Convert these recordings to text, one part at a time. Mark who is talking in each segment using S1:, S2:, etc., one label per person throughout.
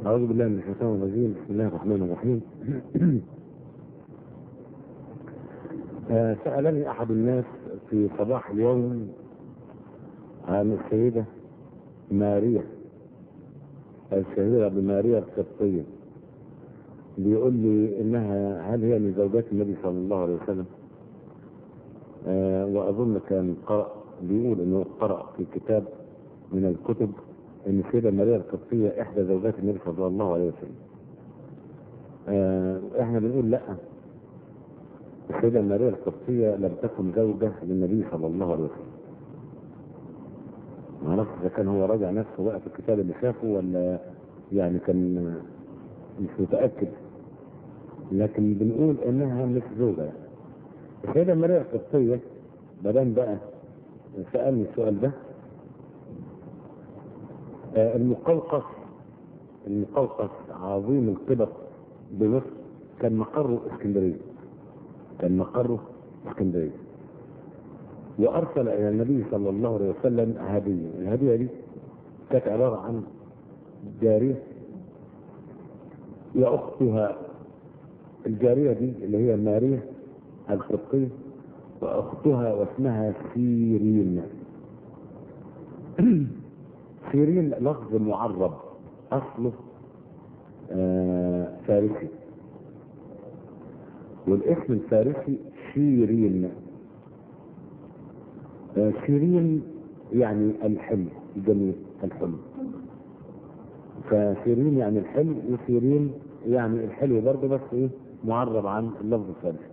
S1: أعوذ بالله من الشيطان الرجيم بسم الله الرحمن الرحيم آه، سألني أحد الناس في صباح اليوم عن السيدة ماريا الشهيرة بماريا القبطية بيقول لي إنها هل هي من زوجات النبي صلى الله عليه وسلم آه، وأظن كان قرأ بيقول إنه قرأ في كتاب من الكتب ان السيده ماريا القبطيه احدى زوجات النبي صلى الله عليه وسلم. آه احنا بنقول لا السيده ماريا القبطيه لم تكن زوجه للنبي صلى الله عليه وسلم. ما اعرفش اذا كان هو راجع نفسه بقى في الكتاب اللي شافه ولا يعني كان مش متاكد لكن بنقول انها مش زوجه يعني. السيده ماريا القبطيه بدل بقى سالني السؤال ده آه، المقوقس المقوقس عظيم القبط بمصر كان مقره اسكندريه كان مقره اسكندريه وارسل الى النبي صلى الله عليه وسلم هديه الهديه دي كانت عباره عن جاريه واختها الجاريه دي اللي هي ماريا القبطيه واختها واسمها سيرين سيرين لفظ معرب اصله آه فارسي والاسم الفارسي شيرين آه شيرين يعني الحلو الجميل الحلو فسيرين يعني الحلو وسيرين يعني الحلو برضه بس ايه معرب عن اللفظ الفارسي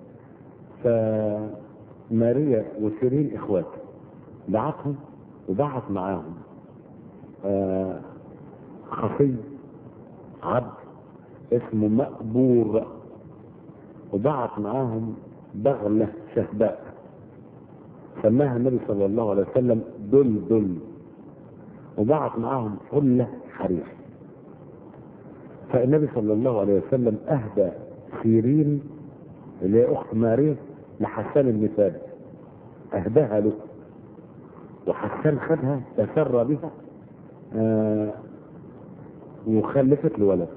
S1: فماريا وسيرين اخوات بعتهم وبعت معاهم آه خفي عبد اسمه مقبور وبعت معاهم بغلة شهباء سماها النبي صلى الله عليه وسلم دل دل وبعت معاهم حلة حرير فالنبي صلى الله عليه وسلم أهدى سيرين اللي هي أخت ماريا لحسان بن ثابت أهداها له وحسان خدها تسرى بها آه وخلفت له ولد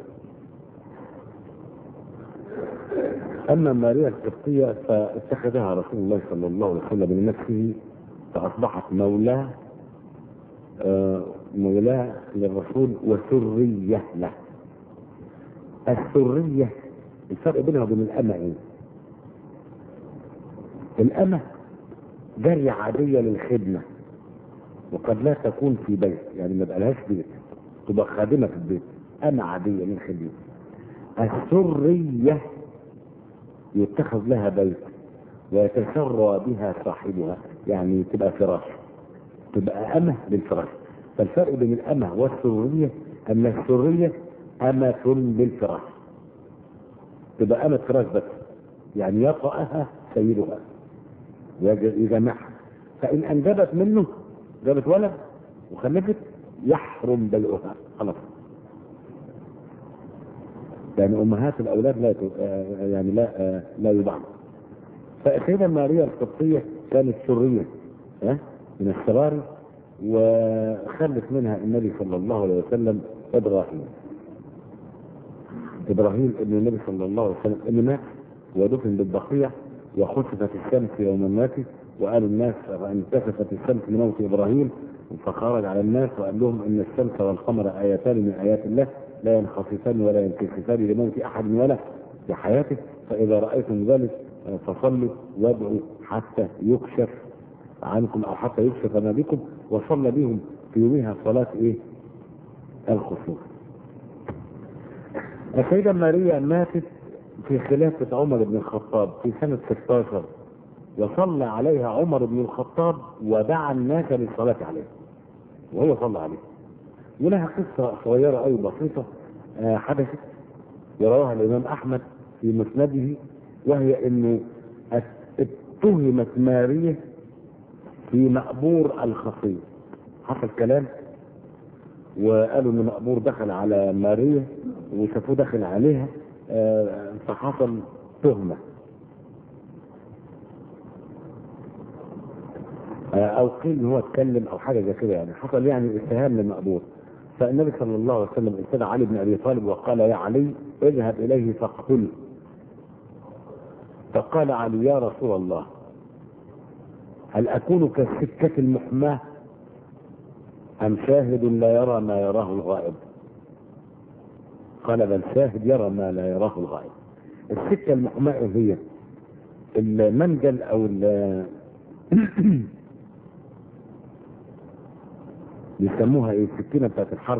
S1: اما ماريا القبطيه فاتخذها رسول الله صلى الله عليه وسلم لنفسه فاصبحت مولاه آه مولاه للرسول وسريه له السريه الفرق بينها وبين الامه ايه؟ الامه جاريه عاديه للخدمه وقد لا تكون في بيت يعني ما بقالهاش بيت تبقى خادمة في البيت أنا عادية من خدمة السرية يتخذ لها بيت ويتسرى بها صاحبها يعني تبقى فراش تبقى أمة للفراش فالفرق بين الأمة والسرية أن السرية أمة للفراش تبقى أمة فراش بس يعني يطأها سيدها يجمعها فإن أنجبت منه جابت ولد وخلفت يحرم بيعها خلاص يعني امهات الاولاد لا يعني لا لا يباع فالسيدة ماريا القبطية كانت سرية ها من السراري وخلف منها النبي صلى الله عليه وسلم ابراهيم ابراهيم ابن النبي صلى الله عليه وسلم اللي مات ودفن بالبقيع وخسفت الشمس يوم ماته وقالوا الناس انكسفت الشمس من موت ابراهيم فخرج على الناس وقال لهم ان الشمس والقمر ايتان من ايات الله لا ينخسفان ولا ينكسفان لموت احد ولا لحياته فاذا رايتم ذلك فصلوا وادعوا حتى يكشف عنكم او حتى يكشف ما بكم وصلى بهم في يومها صلاه ايه؟ الخسوف. السيده ماريا ماتت في خلافه عمر بن الخطاب في سنه 16 وصلى عليها عمر بن الخطاب ودعا الناس للصلاة عليها وهو صلى عليه ولها قصة صغيرة أو بسيطة آه حدثت يراها الإمام أحمد في مسنده وهي أنه اتهمت ماريا في مأبور الخطيب حصل كلام وقالوا ان مأمور دخل على ماريا وشافوه دخل عليها آه فحصل تهمه او قيل ان هو اتكلم او حاجه زي كده يعني حصل يعني اتهام للمقبول فالنبي صلى الله عليه وسلم ارسل علي بن ابي طالب وقال يا علي اذهب اليه فاقتله فقال علي يا رسول الله هل اكون كالسكه المحماه ام شاهد لا يرى ما يراه الغائب قال بل شاهد يرى ما لا يراه الغائب السكه المحماه هي المنجل او ال بيسموها ايه السكينه بتاعت الحرب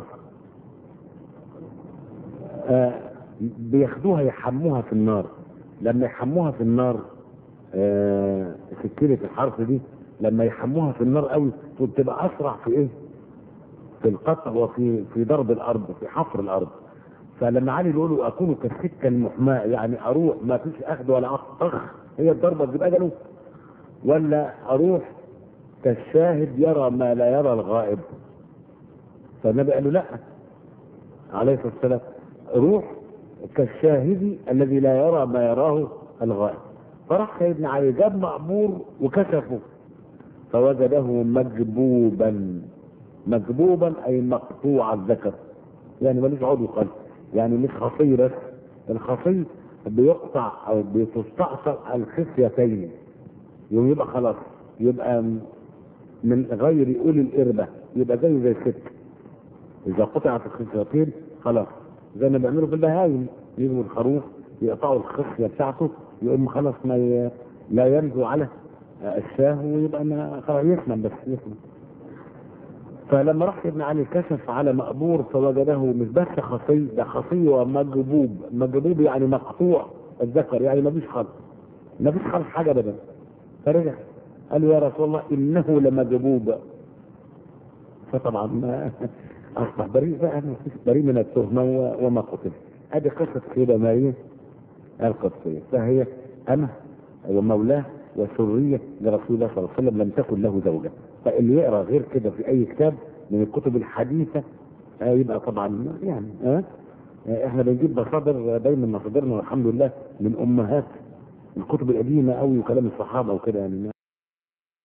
S1: آه بياخدوها يحموها في النار لما يحموها في النار آه سكينه الحرف دي لما يحموها في النار قوي تبقى اسرع في ايه في القطع وفي في ضرب الارض في حفر الارض فلما علي بيقولوا اكون كالسكه المحماه يعني اروح ما فيش اخذ ولا اخ هي الضربه تجيب اجله ولا اروح كالشاهد يرى ما لا يرى الغائب فالنبي قال له لا عليه الصلاه والسلام روح كالشاهد الذي لا يرى ما يراه الغائب فراح سيدنا علي جاب مأمور وكشفه فوجده مجبوبا مجبوبا اي مقطوع الذكر يعني ملوش عضو قلب يعني مش خصي بس الخصي بيقطع او بتستأصل الخصيتين يوم يبقى خلاص يبقى من غير اولي الاربه يبقى زيه زي الست اذا قطعت الخصيتين خلاص زي ما بيعملوا في البهايم يجوا الخروف يقطعوا الخصيه بتاعته يقوم خلاص ما ي... لا ينجو على الشاه ويبقى ما خلاص يسلم بس يسلم فلما راح ابن علي كشف على مقبور فوجده مش بس خصي ده خصي ومجبوب مجبوب يعني مقطوع الذكر يعني ما فيش خلق ما فيش خلق حاجه ابدا فرجع قال له يا رسول الله انه لمجبوب فطبعا ما اصبح بريء بقى بريء من التهمه وما قتل ادي قصه سيده ماريا القدسيه فهي انا ومولاه وسريه لرسول الله صلى الله عليه وسلم لم تكن له زوجه فاللي يقرا غير كده في اي كتاب من الكتب الحديثه آه يبقى طبعا يعني آه احنا بنجيب مصادر دايما مصادرنا والحمد لله من امهات الكتب القديمه قوي وكلام الصحابه وكده يعني